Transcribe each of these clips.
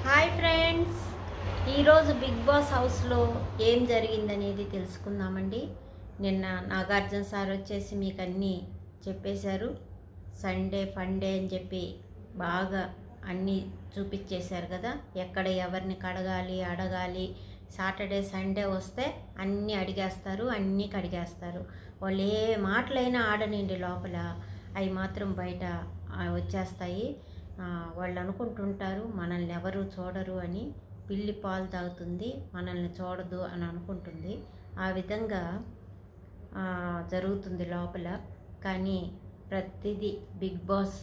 hi friends ఈరోజు Bigg Boss హౌస్లో ఏం జరిగిందనేది తెలుసుకుందామండి నిన్న నాగార్జున సార్ వచ్చేసి మీకు అన్నీ చెప్పేశారు సండే ఫండే అని చెప్పి బాగా అన్నీ చూపించేశారు కదా ఎక్కడ ఎవరిని కడగాలి అడగాలి సాటర్డే సండే వస్తే అన్నీ అడిగేస్తారు అన్నీ కడిగేస్తారు వాళ్ళు ఏ మాటలైనా ఆడనండి లోపల అవి మాత్రం బయట ఆ, వచ్చేస్తాయి ఆ, వాళ్ళు అనుకుంటుంటారు మనల్ని ఎవరు చూడరు అని పిల్లి పాలు తాగుతుంది మనల్ని చూడదు అని అనుకుంటుంది ఆ విధంగా ఆ, జరుగుతుంది లోపల కానీ ప్రతిదీ బిగ్ బాస్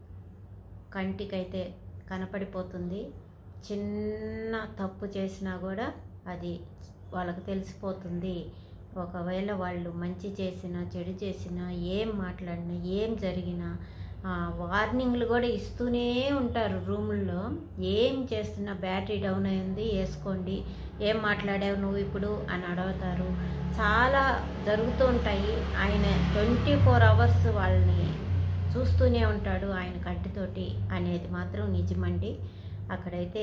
కంటికైతే కనపడిపోతుంది చిన్న తప్పు చేసినా కూడా అది వాళ్ళకి తెలిసిపోతుంది ఒకవేళ వాళ్ళు మంచి చేసినా చెడు చేసినా ఏం మాట్లాడినా ఏం జరిగినా ఆ, వార్నింగ్లు కూడా ఇస్తూనే ఉంటారు రూముల్లో ఏం చేస్తున్నా బ్యాటరీ డౌన్ అయింది వేసుకోండి ఏం మాట్లాడావు నువ్వు ఇప్పుడు అని అడుగుతారు చాలా జరుగుతూ ఉంటాయి ఆయన ట్వంటీ ఫోర్ అవర్స్ వాళ్ళని చూస్తూనే ఉంటాడు ఆయన కంటితోటి అనేది మాత్రం నిజమండి అక్కడైతే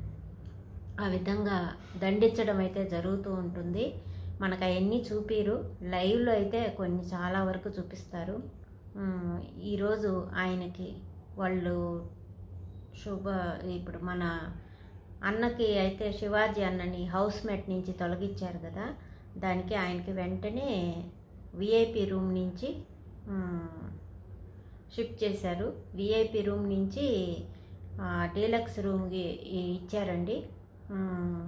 ఆ విధంగా దండించడం అయితే జరుగుతూ ఉంటుంది మనకు అవన్నీ చూపిరు లైవ్లో అయితే కొన్ని చాలా వరకు చూపిస్తారు ఉమ్, ఈరోజు ఆయనకి వాళ్ళు శుభ ఇప్పుడు మన అన్నకి అయితే శివాజీ అన్నని హౌస్ మేట్ నుంచి తొలగించారు కదా దానికి ఆయనకి వెంటనే విఐపి రూమ్ నుంచి ఉమ్, షిఫ్ట్ చేశారు విఐపి రూమ్ నుంచి ఆ, డీలక్స్ రూమ్కి ఇచ్చారండి ఉమ్,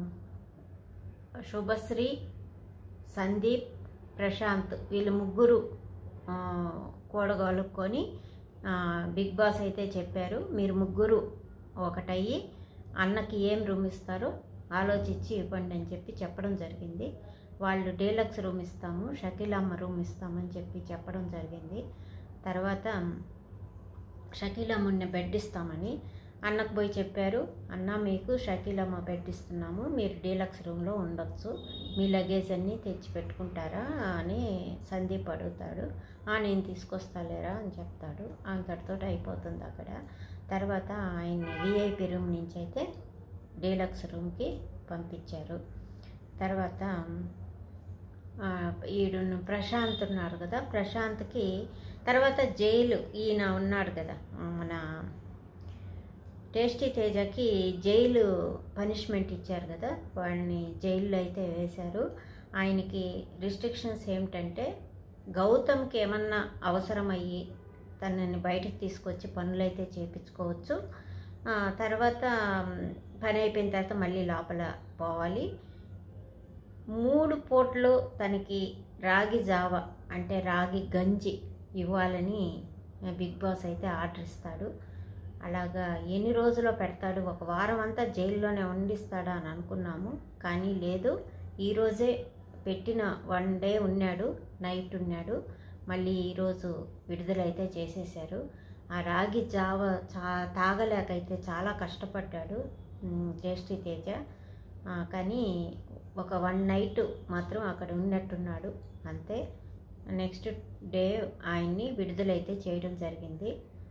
శుభశ్రీ సందీప్ ప్రశాంత్ వీళ్ళు ముగ్గురు ఆ, కూడగలుపుకొని ఆ, బిగ్ బాస్ అయితే చెప్పారు మీరు ముగ్గురు ఒకటయ్యి అన్నకి ఏం రూమ్ ఇస్తారో ఆలోచించి ఇవ్వండి అని చెప్పి చెప్పడం జరిగింది వాళ్ళు డీలక్స్ రూమ్ ఇస్తాము షకీలమ్మ రూమ్ ఇస్తామని చెప్పి చెప్పడం జరిగింది తర్వాత షకీలమ్మని బెడ్ ఇస్తామని అన్నకు పోయి చెప్పారు అన్న మీకు షకీలమ్మ బెడ్ ఇస్తున్నాము మీరు డీలక్స్ రూమ్లో ఉండొచ్చు మీ లగేజ్ అన్నీ తెచ్చి పెట్టుకుంటారా అని సందీప్ అడుగుతాడు "ఆ, నేను తీసుకొస్తాలేరా అని చెప్తాడు అంతటితో అయిపోతుంది అక్కడ తర్వాత ఆయన్ని విఐపి రూమ్ నుంచి అయితే డీలక్స్ రూమ్కి పంపించారు తర్వాత ఆ, ఈడు ప్రశాంత్ ఉన్నారు కదా ప్రశాంత్కి తర్వాత జైలు ఈయన ఉన్నాడు కదా ఆ, మన టేస్టీ తేజకి జైలు పనిష్మెంట్ ఇచ్చారు కదా వాడిని జైల్లో అయితే వేశారు ఆయనకి రిస్ట్రిక్షన్స్ ఏమిటంటే గౌతమ్కి ఏమన్నా అవసరమయ్యి తనని బయటికి తీసుకొచ్చి పనులైతే చేపించుకోవచ్చు ఆ, తర్వాత మ్, పని అయిపోయిన తర్వాత మళ్ళీ లోపల పోవాలి మూడు పూట్లు తనకి రాగి జావ అంటే రాగి గంజి ఇవ్వాలని బిగ్ బాస్ అయితే ఆర్డర్ ఇస్తాడు అలాగా ఎన్ని రోజుల్లో పెడతాడు ఒక వారం అంతా జైల్లోనే వండిస్తాడా అని అనుకున్నాము కానీ లేదు ఈరోజే పెట్టిన వన్ డే ఉన్నాడు నైట్ ఉన్నాడు మళ్ళీ ఈరోజు విడుదలైతే చేసేశారు ఆ రాగి జావ చా తాగలేకైతే చాలా కష్టపడ్డాడు ఉమ్, జ్యేష్ఠి తేజ ఆ, కానీ ఒక వన్ నైట్ మాత్రం అక్కడ ఉన్నట్టున్నాడు అంతే నెక్స్ట్ డే ఆయన్ని విడుదలైతే చేయడం జరిగింది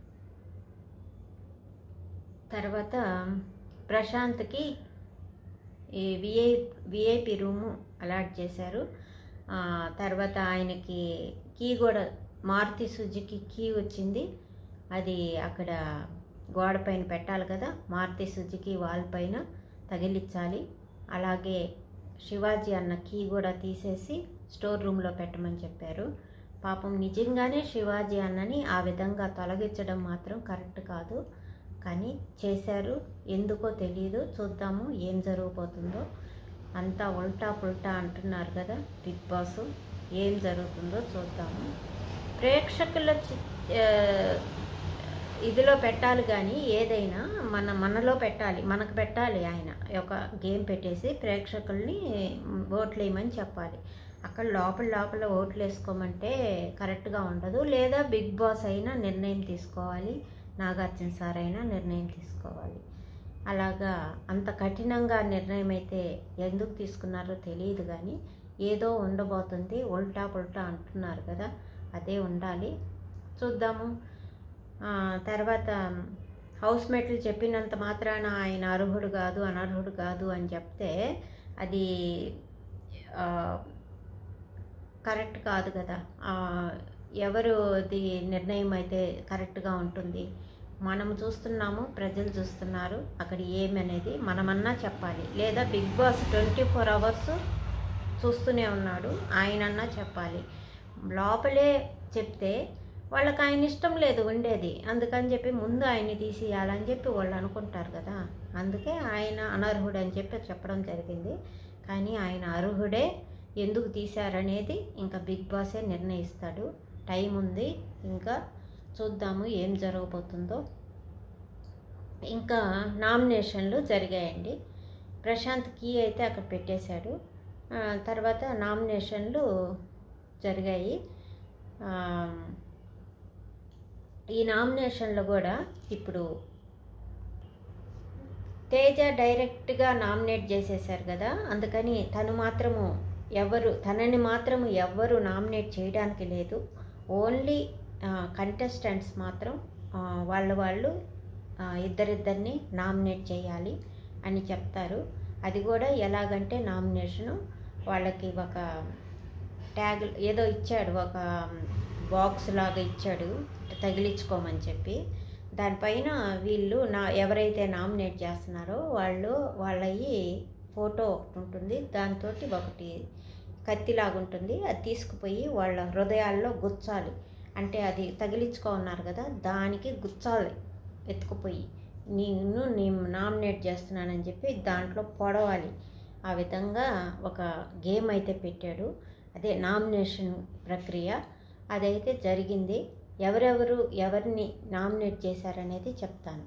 తర్వాత ప్రశాంత్కి ఈ విఐ విఐపి రూము అలాట్ చేశారు ఆ, తర్వాత ఆయనకి కీ కూడా మారుతి సుజుకి కీ వచ్చింది అది అక్కడ గోడ పైన పెట్టాలి కదా మారుతి సుజుకి వాల్ పైన తగిలించాలి అలాగే శివాజీ అన్న కీ కూడా తీసేసి స్టోర్ రూమ్లో పెట్టమని చెప్పారు పాపం నిజంగానే శివాజీ అన్నని ఆ విధంగా తొలగించడం మాత్రం కరెక్ట్ కాదు కానీ చేశారు ఎందుకో తెలియదు చూద్దాము ఏం జరగబోతుందో అంతా ఉల్టా పుల్టా అంటున్నారు కదా బిగ్ బాస్ ఏం జరుగుతుందో చూద్దాము ప్రేక్షకుల చి- ఆ, ఇదిలో పెట్టాలి కానీ ఏదైనా మన మనలో పెట్టాలి మనకు పెట్టాలి ఆయన ఒక గేమ్ పెట్టేసి ప్రేక్షకుల్ని ఓట్లు వేయమని చెప్పాలి అక్కడ లోపల లోపల ఓట్లు వేసుకోమంటే కరెక్ట్గా ఉండదు లేదా బిగ్ బాస్ అయినా నిర్ణయం తీసుకోవాలి నాగార్జున సార్ అయినా నిర్ణయం తీసుకోవాలి అలాగా అంత కఠినంగా నిర్ణయం అయితే ఎందుకు తీసుకున్నారో తెలియదు కానీ ఏదో ఉండబోతుంది ఉల్టా పుల్టా అంటున్నారు కదా అదే ఉండాలి చూద్దాము ఆ, తర్వాత హౌస్ మేట్లు చెప్పినంత మాత్రాన ఆయన అర్హుడు కాదు అనర్హుడు కాదు అని చెప్తే అది ఆ, కరెక్ట్ కాదు కదా ఆ, ఎవరుది నిర్ణయం అయితే కరెక్ట్గా ఉంటుంది మనం చూస్తున్నాము ప్రజలు చూస్తున్నారు అక్కడ ఏమి అనేది మనమన్నా చెప్పాలి లేదా Bigg Boss twenty four hours చూస్తూనే ఉన్నాడు ఆయనన్నా చెప్పాలి లోపలే చెప్తే వాళ్ళకి ఆయన ఇష్టం లేదు ఉండేది అందుకని చెప్పి ముందు ఆయన్ని తీసేయాలని చెప్పి వాళ్ళు అనుకుంటారు కదా అందుకే ఆయన అనర్హుడు అని చెప్పి చెప్పడం జరిగింది కానీ ఆయన అర్హుడే ఎందుకు తీశారనేది ఇంకా బిగ్ బాసే నిర్ణయిస్తాడు టైం ఉంది ఇంకా చూద్దాము ఏం జరగబోతుందో ఇంకా నామినేషన్లు జరిగాయండి ప్రశాంత్ కీ అయితే అక్కడ పెట్టేశాడు ఆ, తర్వాత నామినేషన్లు జరిగాయి ఆ, ఈ నామినేషన్లో కూడా ఇప్పుడు తేజ డైరెక్ట్గా నామినేట్ చేసేసారు కదా అందుకని తను మాత్రము ఎవరు తనని మాత్రము ఎవ్వరు నామినేట్ చేయడానికి లేదు ఓన్లీ కంటెస్టెంట్స్ మాత్రం ఆ, వాళ్ళ వాళ్ళు ఆ, ఇద్దరిద్దరిని నామినేట్ చేయాలి అని చెప్తారు అది కూడా ఎలాగంటే నామినేషను వాళ్ళకి ఒక ట్యాగ్ ఏదో ఇచ్చాడు ఒక బాక్స్ లాగా ఇచ్చాడు తగిలించుకోమని చెప్పి దానిపైన వీళ్ళు నా ఎవరైతే నామినేట్ చేస్తున్నారో వాళ్ళు వాళ్ళవి ఫోటో ఒకటి ఉంటుంది దాంతో ఒకటి కత్తిలాగా ఉంటుంది అది తీసుకుపోయి వాళ్ళ హృదయాల్లో గుచ్చాలి అంటే అది తగిలించుకో ఉన్నారు కదా దానికి గుచ్చాలి ఎత్తుకుపోయి నేను నేను నామినేట్ చేస్తున్నానని చెప్పి దాంట్లో పొడవాలి ఆ విధంగా ఒక గేమ్ అయితే పెట్టాడు అదే నామినేషన్ ప్రక్రియ అదైతే జరిగింది ఎవరెవరు ఎవరిని నామినేట్ చేశారనేది చెప్తాను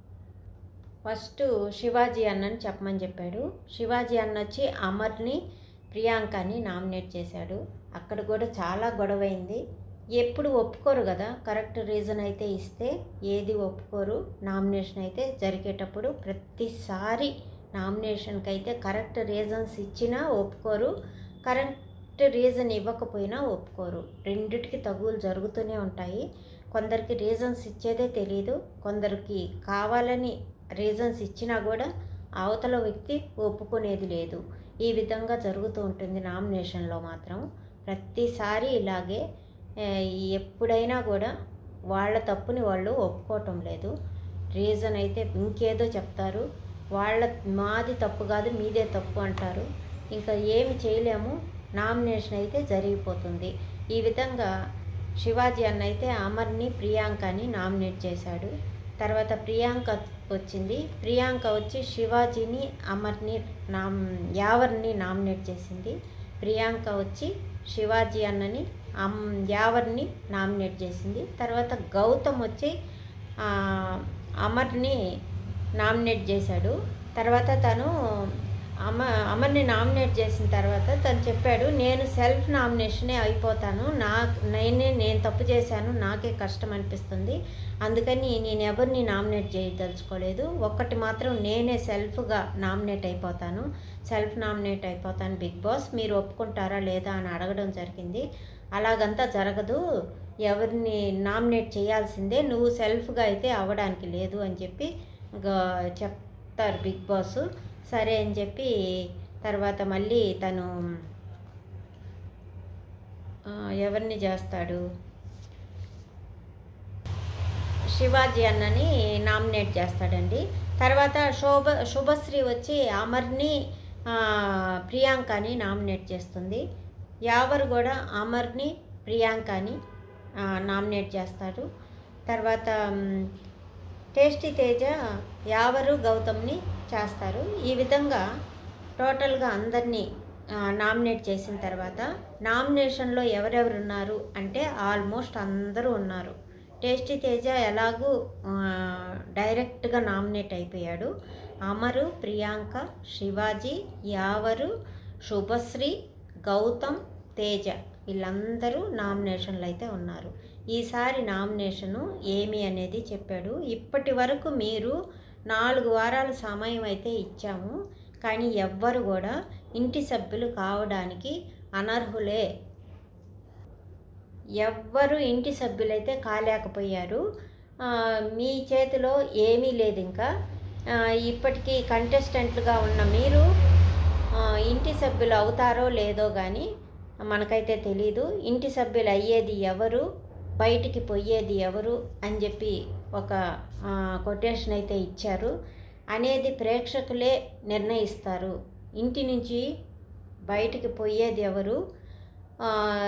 ఫస్ట్ శివాజీ అన్నని చెప్పమని చెప్పాడు శివాజీ అన్న వచ్చి అమర్ని ప్రియాంకని నామినేట్ చేశాడు అక్కడ కూడా చాలా గొడవైంది ఎప్పుడు ఒప్పుకోరు కదా కరెక్ట్ రీజన్ అయితే ఇస్తే ఏది ఒప్పుకోరు నామినేషన్ అయితే జరిగేటప్పుడు ప్రతిసారి నామినేషన్కి అయితే కరెక్ట్ రీజన్స్ ఇచ్చినా ఒప్పుకోరు కరెక్ట్ రీజన్ ఇవ్వకపోయినా ఒప్పుకోరు రెండిటికి తగులు జరుగుతూనే ఉంటాయి కొందరికి రీజన్స్ ఇచ్చేదే తెలియదు కొందరికి కావాలని రీజన్స్ ఇచ్చినా కూడా అవతల వ్యక్తి ఒప్పుకునేది లేదు ఈ విధంగా జరుగుతూ ఉంటుంది నామినేషన్లో మాత్రం ప్రతిసారి ఇలాగే ఏ, ఎప్పుడైనా కూడా వాళ్ళ తప్పుని వాళ్ళు ఒప్పుకోవటం లేదు రీజన్ అయితే ఇంకేదో చెప్తారు వాళ్ళ మాది తప్పు కాదు మీదే తప్పు అంటారు ఇంకా ఏమి చేయలేము నామినేషన్ అయితే జరిగిపోతుంది ఈ విధంగా శివాజీ అన్న అయితే అమర్ని ప్రియాంకని నామినేట్ చేశాడు తర్వాత ప్రియాంక వచ్చింది ప్రియాంక వచ్చి శివాజీని అమర్ని నామ్ యావర్ని నామినేట్ చేసింది ప్రియాంక వచ్చి శివాజీ అన్నని అమ్ యావర్ని నామినేట్ చేసింది తర్వాత గౌతమ్ వచ్చి ఆ, అమర్ని నామినేట్ చేశాడు తర్వాత తను అమ అమర్ని నామినేట్ చేసిన తర్వాత తను చెప్పాడు నేను సెల్ఫ్ నామినేషనే అయిపోతాను నా నేనే నేను తప్పు చేశాను నాకే కష్టం అనిపిస్తుంది అందుకని నేను ఎవరిని నామినేట్ చేయదలుచుకోలేదు ఒక్కటి మాత్రం నేనే సెల్ఫ్గా నామినేట్ అయిపోతాను సెల్ఫ్ నామినేట్ అయిపోతాను బిగ్ బాస్ మీరు ఒప్పుకుంటారా లేదా అని అడగడం జరిగింది అలాగంతా జరగదు ఎవరిని నామినేట్ చేయాల్సిందే నువ్వు సెల్ఫ్గా అయితే అవ్వడానికి లేదు అని చెప్పి ఇంకా చెప్తారు బిగ్ బాస్ సరే అని చెప్పి తర్వాత మళ్ళీ తను ఆ, ఎవరిని చేస్తాడు శివాజీ అన్నని నామినేట్ చేస్తాడండి తర్వాత శోభ శుభశ్రీ వచ్చి అమర్ని ఆ, ప్రియాంకని నామినేట్ చేస్తుంది యావర్ కూడా అమర్ని ప్రియాంకని ఆ, నామినేట్ చేస్తారు తర్వాత మ్, టేస్టీ తేజ యావరు గౌతమ్ని చేస్తారు ఈ విధంగా టోటల్గా అందరినీ ఆ, నామినేట్ చేసిన తర్వాత నామినేషన్లో ఎవరెవరు ఉన్నారు అంటే ఆల్మోస్ట్ అందరూ ఉన్నారు టేస్టీ తేజ ఎలాగూ ఆ, డైరెక్ట్గా నామినేట్ అయిపోయాడు అమరు ప్రియాంక శివాజీ యావరు శుభశ్రీ గౌతమ్ తేజ వీళ్ళందరూ నామినేషన్లు అయితే ఉన్నారు ఈసారి నామినేషను ఏమి అనేది చెప్పాడు ఇప్పటి వరకు మీరు నాలుగు వారాల సమయం అయితే ఇచ్చాము కానీ ఎవ్వరు కూడా ఇంటి సభ్యులు కావడానికి అనర్హులే ఎవ్వరు ఇంటి సభ్యులైతే కాలేకపోయారు ఆ, మీ చేతిలో ఏమీ లేదు ఇంకా ఆ, ఇప్పటికీ కంటెస్టెంట్లుగా ఉన్న మీరు ఆ, ఇంటి సభ్యులు అవుతారో లేదో కానీ మనకైతే తెలీదు ఇంటి సభ్యులు అయ్యేది ఎవరు బయటికి పోయేది ఎవరు అని చెప్పి ఒక కొటేషన్ అయితే ఇచ్చారు అనేది ప్రేక్షకులే నిర్ణయిస్తారు ఇంటి నుంచి బయటికి పోయేది ఎవరు ఆ,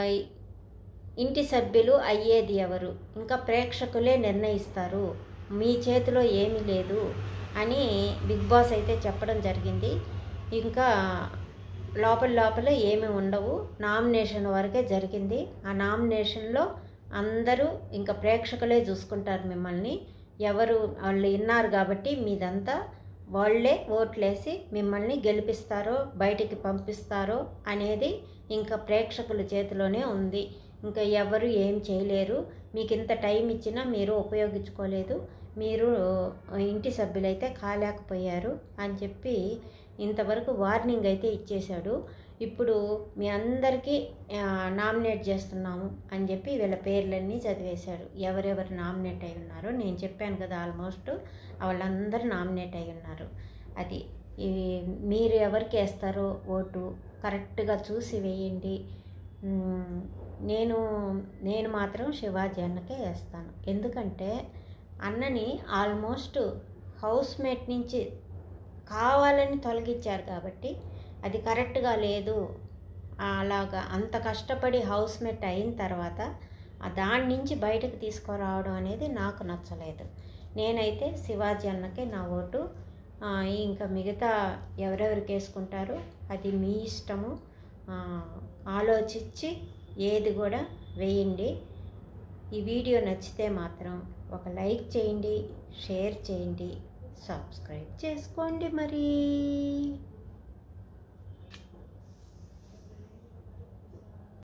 ఇంటి సభ్యులు అయ్యేది ఎవరు ఇంకా ప్రేక్షకులే నిర్ణయిస్తారు మీ చేతిలో ఏమీ లేదు అని బిగ్ బాస్ అయితే చెప్పడం జరిగింది ఇంకా లోపల లోపల ఏమీ ఉండవు నామినేషన్ వరకే జరిగింది ఆ నామినేషన్లో అందరూ ఇంకా ప్రేక్షకులే చూసుకుంటారు మిమ్మల్ని ఎవరు వాళ్ళు విన్నారు కాబట్టి మీదంతా వాళ్ళే ఓట్లేసి మిమ్మల్ని గెలిపిస్తారో బయటికి పంపిస్తారో అనేది ఇంకా ప్రేక్షకుల చేతిలోనే ఉంది ఇంకా ఎవరు ఏం చేయలేరు మీకు ఇంత టైం ఇచ్చినా మీరు ఉపయోగించుకోలేదు మీరు ఇంటి సభ్యులైతే కాలేకపోయారు అని చెప్పి ఇంతవరకు వార్నింగ్ అయితే ఇచ్చేశాడు ఇప్పుడు మీ అందరికీ ఆ, నామినేట్ చేస్తున్నాము అని చెప్పి వీళ్ళ పేర్లన్నీ చదివేశాడు ఎవరెవరు నామినేట్ అయి ఉన్నారో నేను చెప్పాను కదా ఆల్మోస్ట్ వాళ్ళందరూ నామినేట్ అయి ఉన్నారు అది ఈ మీరు ఎవరికి వేస్తారో ఓటు కరెక్ట్గా చూసి వేయండి మ్మ్, నేను నేను మాత్రం శివాజీ అన్నకే వేస్తాను ఎందుకంటే అన్నని ఆల్మోస్ట్ హౌస్ మేట్ నుంచి కావాలని తొలగించారు కాబట్టి అది కరెక్ట్గా లేదు అలాగా అంత కష్టపడి హౌస్ మేట్ అయిన తర్వాత ఆ దాని నుంచి బయటకు తీసుకురావడం అనేది నాకు నచ్చలేదు నేనైతే శివాజీ అన్నకే నా ఓటు ఆ, ఇంకా మిగతా ఎవరెవరికి వేసుకుంటారో అది మీ ఇష్టము ఆ, ఆలోచించి ఏది కూడా వేయండి ఈ వీడియో నచ్చితే మాత్రం ఒక లైక్ చేయండి షేర్ చేయండి సబ్స్క్రైబ్ చేసుకోండి మరి